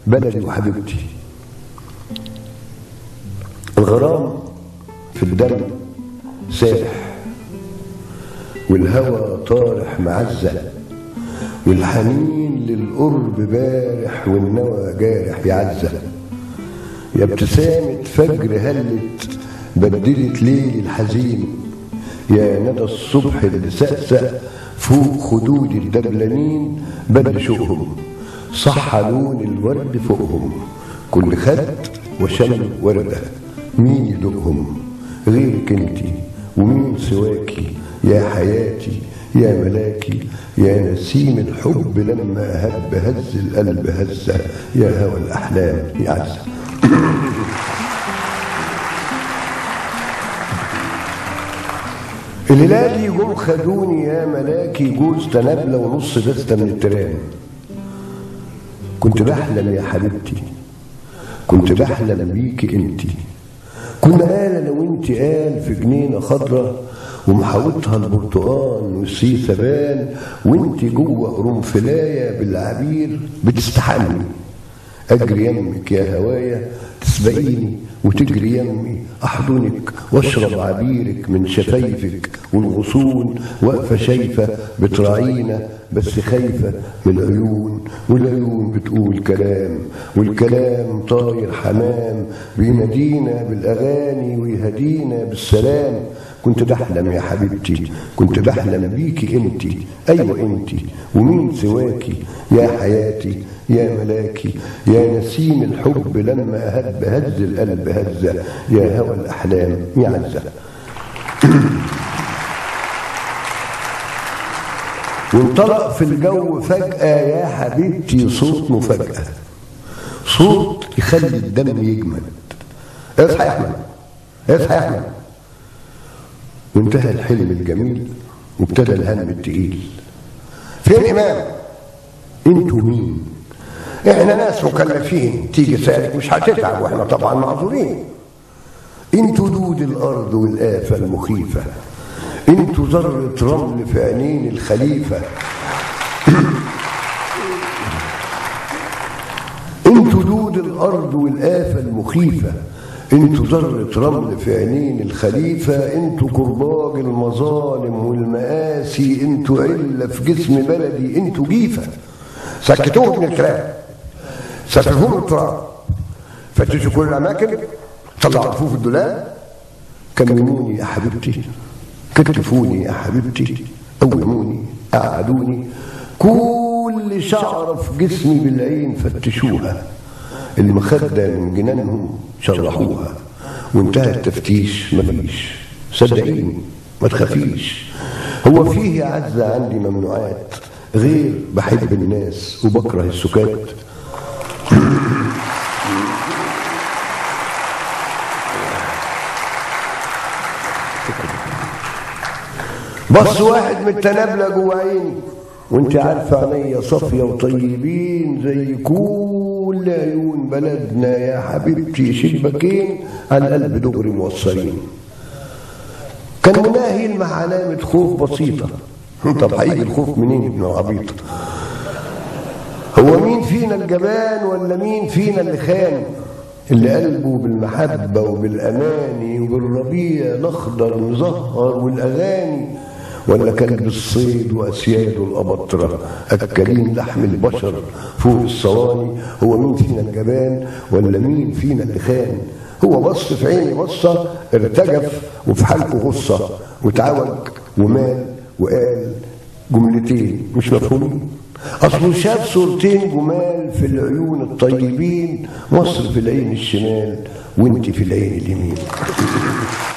بلدي وحبيبتي الغرام في الدم سابح والهوى طارح معزة والحنين للقرب بارح والنوى جارح يعزة يا ابتسامة فجر هلت بدلت ليلي الحزين يا ندى الصبح اللي سقسق فوق خدود الدبلانين بدل شوقهم صح لون الورد فوقهم كل خد وشم وردة مين يدوقهم غيرك انتي ومين سواكي يا حياتي يا ملاكي يا نسيم الحب لما هب هز القلب هزة يا هوى الأحلام يا عزة الليلة دي جم خدوني يا ملاكي جوز تنابلة ونص دستة من الترام كنت بحلم يا حبيبتي كنت بحلم بيكي انتي كنا قال انا وانت قال في جنينه خضرة ومحاوطها البرتقال والسيسه بان وانت جوه قرنفلايه بالعبير بتستحمي اجري يمك يا هوايا تسبقيني وتجري يمي احضنك واشرب عبيرك من شفايفك والغصون واقفه شايفه بتراعينا بس خايفه من العيون والعيون بتقول كلام والكلام طاير حمام بينادينا بالاغاني ويهدينا بالسلام كنت بحلم يا حبيبتي كنت بحلم بيكي انتي ايوه انتي ومين سواكي يا حياتي يا ملاكي يا نسيم الحب لما هب هز القلب هزة يا هوى الأحلام يا عزة وانطلق في الجو فجأة يا حبيبتي صوت مفاجأة صوت يخلي الدم يجمد اصحى يا احمد اصحى يا احمد وانتهى الحلم الجميل وابتدى الهم التقيل فين امام انتوا مين احنا ناس مكلفين تيجي سالك مش هتتعب واحنا طبعا معذورين انتوا دود الارض والافه المخيفه انتوا ذره رمل في عينين الخليفه انتوا دود الارض والافه المخيفه انتوا ذرة رمل في عينين الخليفة انتوا كرباج المظالم والمآسي انتوا علة في جسم بلدي انتوا جيفة سكتوه من الكلام سفهوه التراب فتشوا كل الأماكن طلعوا رفوف الدولاب كمموني يا حبيبتي كتفوني يا حبيبتي قوموني قعدوني كل شعرة في جسمي بالعين فتشوها المخدة من جنانهم شرحوها وانتهى التفتيش مفيش صدقيني ما تخافيش هو فيه عزة عندي ممنوعات غير بحب الناس وبكره السكات بص واحد من التنابلة جوه عيني وانت عارفة عينيا صافية وطيبين زي كل عيون بلدنا يا حبيبتي شباكين على القلب دغري موصلين كان مناهل مع علامة خوف بسيطة طب هيجي الخوف منين ابن العبيط هو مين فينا الجبان ولا مين فينا اللي خان اللي قلبه بالمحبة وبالأماني وبالربيع الأخضر مزهر والأغاني ولا كلب الصيد وأسياده الأبطرة أكلين لحم البشر فوق الصواني هو مين فينا الجبان ولا مين فينا اللي خان هو بص في عيني بصة ارتجف وفي حلقه غصة وتعوج ومال وقال جملتين مش مفهومين أصله شاف صورتين جمال في العيون الطيبين مصر في العين الشمال وانت في العين اليمين